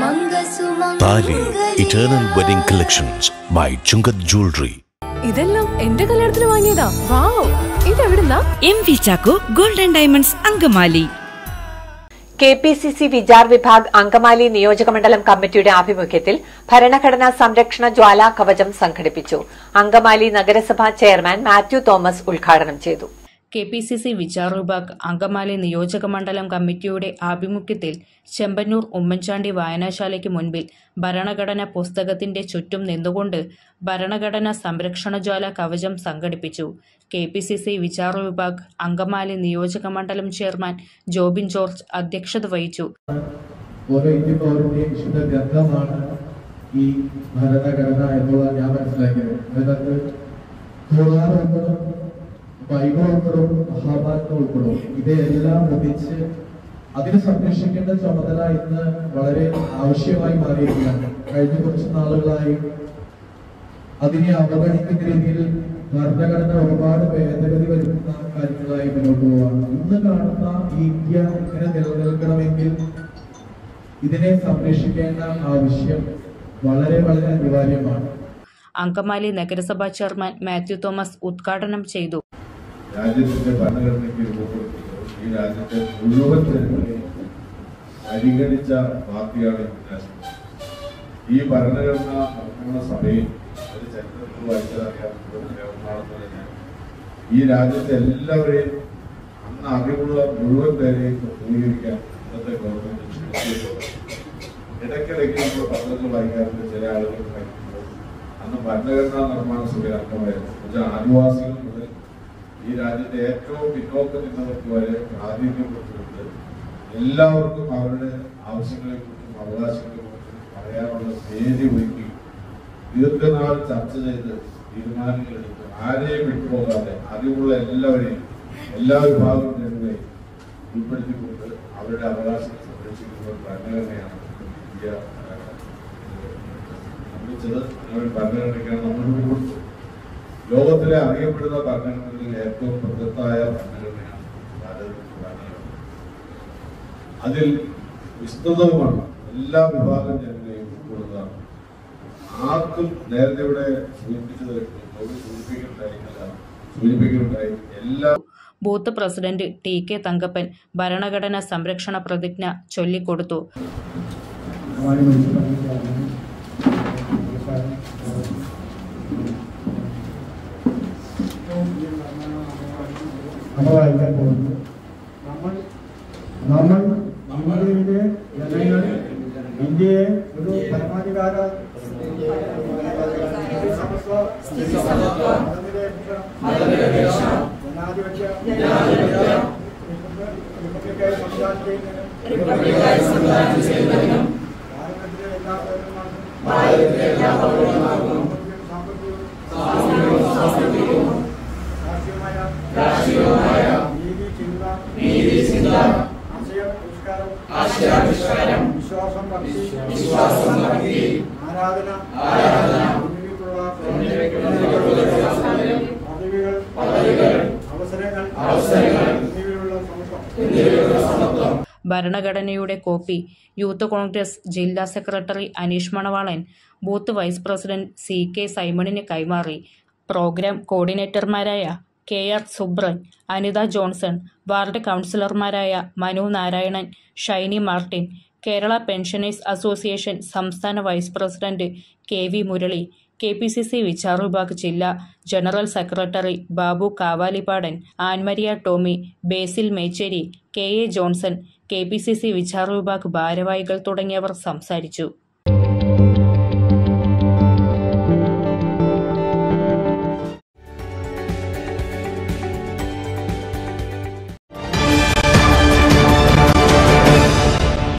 താലി eternal wedding collections by Chungath jewellery ഇതെല്ലാം എന്റെ കല്യാണത്തിന് വാങ്ങിയതാ വാവ് ഇതെവിടുന്നാ M V Chacko golden diamonds Angamaly K P C C Vichar Vibhag Angamaly നിയോജകമണ്ഡലം കമ്മിറ്റിയുടെ ആഭിമുഖ്യത്തിൽ ഭരണഘടനാ സംരക്ഷണ ജ്വാലാ കവചം സംഘടിപ്പിച്ചു അങ്കമാലി നഗരസഭാ ചെയർമാൻ മാത്യു തോമസ് ഉദ്ഘാടനം ചെയ്തു K P C C Vichar Vibhag Angamaly നിയോജക മണ്ഡലം കമ്മിറ്റിയുടെ ആഭിമുഖ്യത്തിൽ ചെമ്പന്നൂർ ഉമ്മൻചാണ്ടി വായനശാലയ്ക്ക് മുൻപിൽ ഭരണഘടന പുസ്തകത്തിന്റെ ചുറ്റും നിന്നുകൊണ്ട് ഭരണഘടന സംരക്ഷണജ്വാല കവചം സംഘടിപ്പിച്ചു K P C C Vichar Vibhag Angamaly നിയോജക മണ്ഡലം ചെയർമാൻ ജോബിൻ ജോർജ് അധ്യക്ഷത വഹിച്ചു ഓരോ ഇന്ത്യൻ പൗരന്റെയും വിശുദ്ധ ഗ്രന്ഥമാണ് ഈ ഭരണഘടന എന്നുള്ള ഞാൻ മനസ്സിലാക്കിയത് അതിനകത്ത് ഖുർആൻ ഉൾപ്പെടും ബൈബിൾ ഉൾപ്പെടും മഹാഭാരതം ഉൾപ്പെടും ഇതെല്ലാം ഒന്നിച്ച് അതിനെ സംരക്ഷിക്കേണ്ട ചുമതല ഇന്ന് വളരെ ആവശ്യമായി മാറിയിരിക്കുകയാണ് കഴിഞ്ഞ കുറച്ച് നാളുകളായി അതിനെ അവഗണിക്കുന്ന രീതിയിൽ ഭരണഘടന ഒരുപാട് ഭേദഗതി വരുത്തുന്ന കാര്യങ്ങളായി മുന്നോട്ട് പോവാണ് ഇന്ന് കാണുന്ന ഈ ഇന്ത്യ ഇങ്ങനെ നിലനിൽക്കണമെങ്കിൽ ഇതിനെ സംരക്ഷിക്കേണ്ട ആവശ്യം വളരെ വളരെ അനിവാര്യമാണ് അങ്കമാലി നഗരസഭാ ചെയർമാൻ മാത്യു തോമസ് ഉദ്ഘാടനം ചെയ്തു രാജ്യത്തിന്റെ ഭരണഘടനയ്ക്ക് രൂപപ്പെടുത്തുന്നത് ഈ രാജ്യത്തെ മുഴുവൻ ജനങ്ങളെയും പരിഗണിച്ച പാർട്ടിയാണ് ഇന്ത്യൻ ഈ ഭരണഘടന നടക്കുന്ന സഭയിൽ ഒരു ചരിത്രത്തിൽ വായിച്ചതറിയാവുന്ന ഞാൻ ഈ രാജ്യത്തെ എല്ലാവരെയും അന്ന് അറിവുള്ള മുഴുവൻ പേരെയും പ്രതികരിക്കാൻ ഇന്നത്തെ ഗവൺമെന്റ് ശ്രമിച്ചിട്ടുണ്ട് ഇടയ്ക്കിടയ്ക്ക് നമ്മൾ പത്രത്തിൽ വായിക്കാറുണ്ട് ചില ആളുകൾ വായിക്കുമ്പോൾ അന്ന് ഭരണഘടനാ നിർമ്മാണ സഭയിൽ അംഗമായിരുന്നു എന്നുവെച്ചാൽ ആദിവാസികൾ മുതൽ ഈ രാജ്യത്തെ ഏറ്റവും പിന്നോക്കം നിന്നവർക്ക് വരെ പ്രാതിനിധ്യം കൊടുത്തിട്ടുണ്ട് എല്ലാവർക്കും അവരുടെ ആവശ്യങ്ങളെ കുറിച്ചും അവകാശങ്ങളെ കുറിച്ചും പറയാനുള്ള വേദി ഒരുക്കി ദീർഘനാൾ ചർച്ച ചെയ്ത് തീരുമാനങ്ങൾ എടുത്ത് ആരെയും വിട്ടുപോകാതെ അറിവുള്ള എല്ലാവരെയും എല്ലാ വിഭാഗം ജനങ്ങളെയും ഉൾപ്പെടുത്തിക്കൊണ്ട് അവരുടെ അവകാശങ്ങൾ സംരക്ഷിക്കുന്ന ഒരു ഭരണഘടനയാണ് ഇന്ത്യ നിർമ്മിച്ചത് അങ്ങനെ ഒരു ഭരണഘടനയ്ക്കാണ് നമ്മൾ കൊടുത്തത് ലോകത്തിലെ അറിയപ്പെടുന്ന ഭരണഘടനകളിൽ ഏറ്റവും പ്രകൃതായ ഭരണഘടനയാണ് ഭാരതത്തിന്റെ ഭരണഘടന അതിൽ വിസ്തൃതവുമാണ് എല്ലാ വിഭാഗം ജനങ്ങളെയും ഉൾക്കൊള്ളുന്നതാണ് ആർക്കും നേരത്തെ ഇവിടെ സൂചിപ്പിച്ചത് ഒരു സൂചിപ്പിക്കുന്നുണ്ടായിരുന്നില്ല സൂചിപ്പിക്കുന്നുണ്ടായി എല്ലാ booth president T K Thankappan ഭരണഘടന സംരക്ഷണ പ്രതിജ്ഞ ചൊല്ലിക്കൊടുത്തു हमारी म्यूनसिपालिटी നമ്മൾ വായിക്കാൻ പോകുന്നത് നമ്മൾ നമ്മൾ ഇന്ത്യയിലെ ജനങ്ങൾ ഇന്ത്യയെ ഒരു പരമാധികാര ജനാധിപത്യ റിപ്പബ്ലിക്കായി സംവിധാനം ചെയ്യുന്നതിനും ഭാരതത്തിലെ എല്ലാ പൗരന്മാർക്കും സാമ്പത്തികവും സാമ്പത്തികവും രാഷ്ട്രീയവുമായ നീതി ചിന്ത ആശയാവിഷ്കാരം വിശ്വാസം ഭക്തി വിശ്വാസം ഭക്തി ആരാധന ആരാധന പദവികൾ പദവികൾ അവസരങ്ങൾ അവസരങ്ങൾ എന്നിവയുള്ള സമത്വം ഭരണഘടനയുടെ കോപ്പി യൂത്ത് കോൺഗ്രസ് ജില്ലാ secretary Aneesh Manavalan booth vice president C K സൈമണിന് കൈമാറി പ്രോഗ്രാം കോർഡിനേറ്റർമാരായ K R Subran Anitha Johnson ward കൗൺസിലർമാരായ മനു നാരായണൻ ഷൈനി മാർട്ടിൻ കേരള പെൻഷനേഴ്സ് അസോസിയേഷൻ സംസ്ഥാന vice president K V Murali K P C C Vichar Vibhag ജില്ലാ general secretary Babu Kavalippadan Annmaria Tomy Basil Mecheri K A Johnson K P C C Vichar Vibhag ഭാരവാഹികൾ തുടങ്ങിയവർ സംസാരിച്ചു